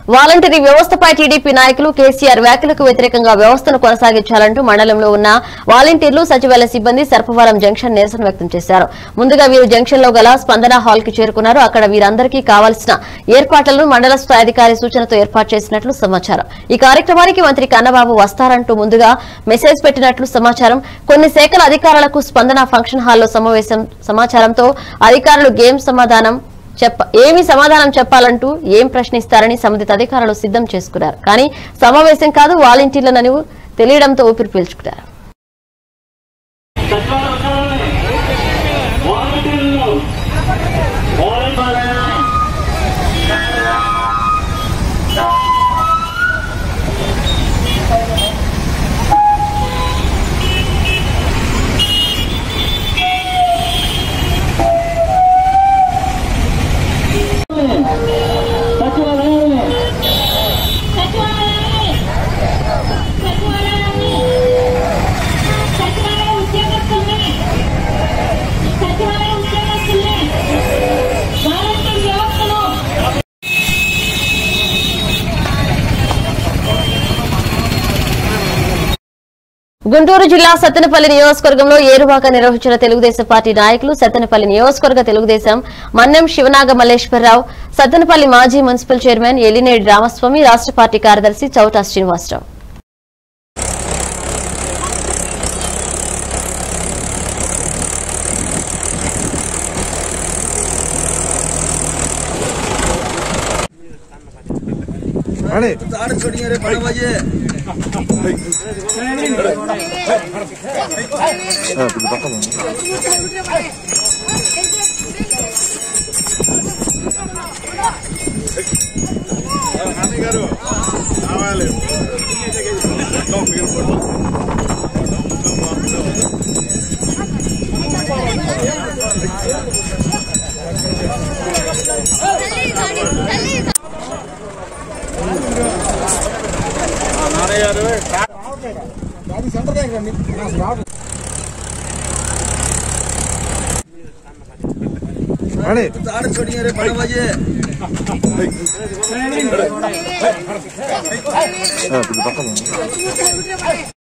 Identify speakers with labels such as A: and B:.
A: voluntary వ్యవస్థపై TDP నాయకులు కేసీఆర్ వ్యాఖ్యలకు వ్యతిరేకంగా వ్యవస్థను కొనసాగించాలంటూ మండలంలో ఉన్న వాలంటీర్లు సచివాలయ సిబ్బంది సర్పవరం జంక్షన్ నిరసన వ్యక్తం చేశారు ముందుగా వీరు జంక్షన్ లో గల స్పందన హాల్ కి చేరుకున్నారు అక్కడ వీరందరికీ కావాల్సిన ఏర్పాట్లను మండల స్థాయి అధికారి సూచనతో ఏర్పాటు చేసినట్లు సమాచారం ఈ కార్యక్రమానికి మంత్రి కన్నబాబు వస్తారంటూ ముందుగా మెసేజ్ పెట్టినట్లు సమాచారం కొన్ని శాఖల అధికారులకు స్పందన ఫంక్షన్ హాల్లో సమావేశం సమాచారంతో అధికారులు గేమ్ సమాధానం చెప్ప ఏమి సమాధానం చెప్పాలంటూ ఏం ప్రశ్నిస్తారని సంబంధిత అధికారులు సిద్ధం చేసుకున్నారు కానీ సమావేశం కాదు వాలంటీర్లనని తెలియడంతో ఊపిరి పీల్చుకున్నారు
B: వాలంటీర్లు వాలంటీర్లు సచివాలయాన్ని
C: సచివాలయాన్ని సచివాలయాన్ని సచివాలయ ఉద్యోగస్తుల్ని సచివాలయ ఉద్యోగస్తుల్ని వాలంటీర్ వ్యవస్థను
A: గుంటూరు జిల్లా సత్తెనపల్లి నియోజకవర్గంలో ఏరువాక నిర్వహించిన తెలుగుదేశం పార్టీ నాయకులు సత్తెనపల్లి నియోజకవర్గ తెలుగుదేశం మన్నెం శివనాగ మల్లేశ్వరరావు సత్తెనపల్లి మాజీ మున్సిపల్ చైర్మన్ ఎలినేడి రామస్వామి రాష్ట్ర పార్టీ కార్యదర్శి చౌటా శ్రీనివాసరావు
D: ताड़ छोड़िए रे बड़े बजे ताड़ छोड़िए रे बड़े बजे